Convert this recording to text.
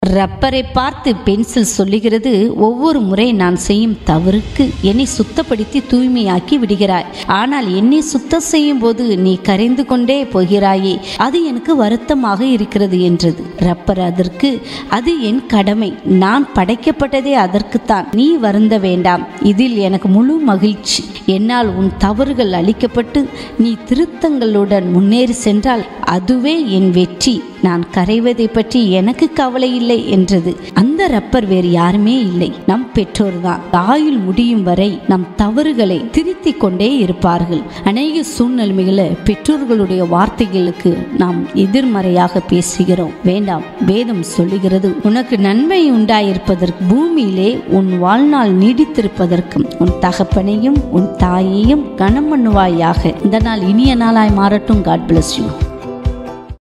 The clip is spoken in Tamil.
ரப்பரை பார்த்து பென்சில் சொல்லுகிறது ஒவ்வொரு முறை நான் செய்யும் தவறுக்கு என்னை சுத்தப்படுத்தி தூய்மையாக்கி விடுகிறாய் ஆனால் என்னை சுத்தம் செய்யும் போது நீ கரைந்து கொண்டே போகிறாயே அது எனக்கு வருத்தமாக இருக்கிறது என்றது ரப்பர் அதற்கு அது என் கடமை நான் படைக்கப்பட்டதே அதற்குத்தான் நீ வருந்த வேண்டாம் இதில் எனக்கு முழு மகிழ்ச்சி என்னால் உன் தவறுகள் அளிக்கப்பட்டு நீ திருத்தங்களுடன் முன்னேறி சென்றால் அதுவே என் வெற்றி நான் கரைவதை பற்றி எனக்கு கவலை இல்லை என்றது அந்த ரப்பர் வேறு யாருமே இல்லை நம் பெற்றோர்தான் ஆயுள் முடியும் வரை நம் தவறுகளை திருத்திக் கொண்டே இருப்பார்கள் அநேக சூழ்நிலைமைகளை பெற்றோர்களுடைய வார்த்தைகளுக்கு நாம் எதிர்மறையாக பேசுகிறோம் வேண்டாம் வேதம் சொல்லுகிறது உனக்கு நன்மை உண்டாயிருப்பதற்கு பூமியிலே உன் வாழ்நாள் நீடித்திருப்பதற்கும் உன் தகப்பனையும் உன் தாயையும் கனம் பண்ணுவாயாக இந்த நாள் இனிய நாளாய் மாறட்டும் காட் bless யூ